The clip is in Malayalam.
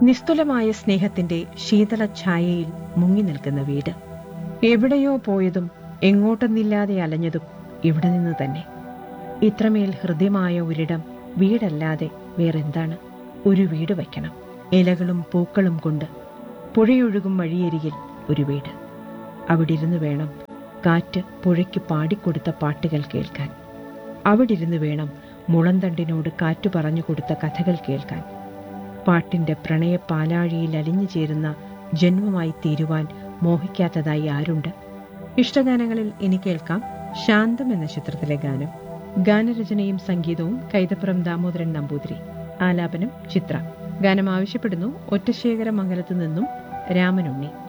നിസ്തുലമായ സ്നേഹത്തിന്റെ ശീതള ഛായയിൽ മുങ്ങി നിൽക്കുന്ന വീട് എവിടെയോ പോയതും എങ്ങോട്ടെന്നില്ലാതെ അലഞ്ഞതും ഇവിടെ നിന്ന് തന്നെ ഇത്രമേൽ ഹൃദ്യമായ ഒരിടം വീടല്ലാതെ വേറെന്താണ് ഒരു വീട് വയ്ക്കണം ഇലകളും പൂക്കളും കൊണ്ട് പുഴയൊഴുകും വഴിയരികിൽ ഒരു വീട് അവിടിരുന്ന് വേണം കാറ്റ് പുഴയ്ക്ക് പാടിക്കൊടുത്ത പാട്ടുകൾ കേൾക്കാൻ അവിടിരുന്ന് വേണം മുളന്തണ്ടിനോട് കാറ്റു പറഞ്ഞു കൊടുത്ത കഥകൾ കേൾക്കാൻ പാട്ടിന്റെ പ്രണയ പാലാഴിയിൽ അലിഞ്ഞു ചേരുന്ന ജന്മമായി തീരുവാൻ മോഹിക്കാത്തതായി ആരുണ്ട് ഇഷ്ടഗാനങ്ങളിൽ ഇനി കേൾക്കാം ശാന്തം എന്ന ചിത്രത്തിലെ ഗാനം ഗാനരചനയും സംഗീതവും കൈതപ്പുറം ദാമോദരൻ നമ്പൂതിരി ആലാപനം ചിത്ര ഗാനം ആവശ്യപ്പെടുന്നു ഒറ്റശേഖര മംഗലത്തു നിന്നും രാമനുണ്ണി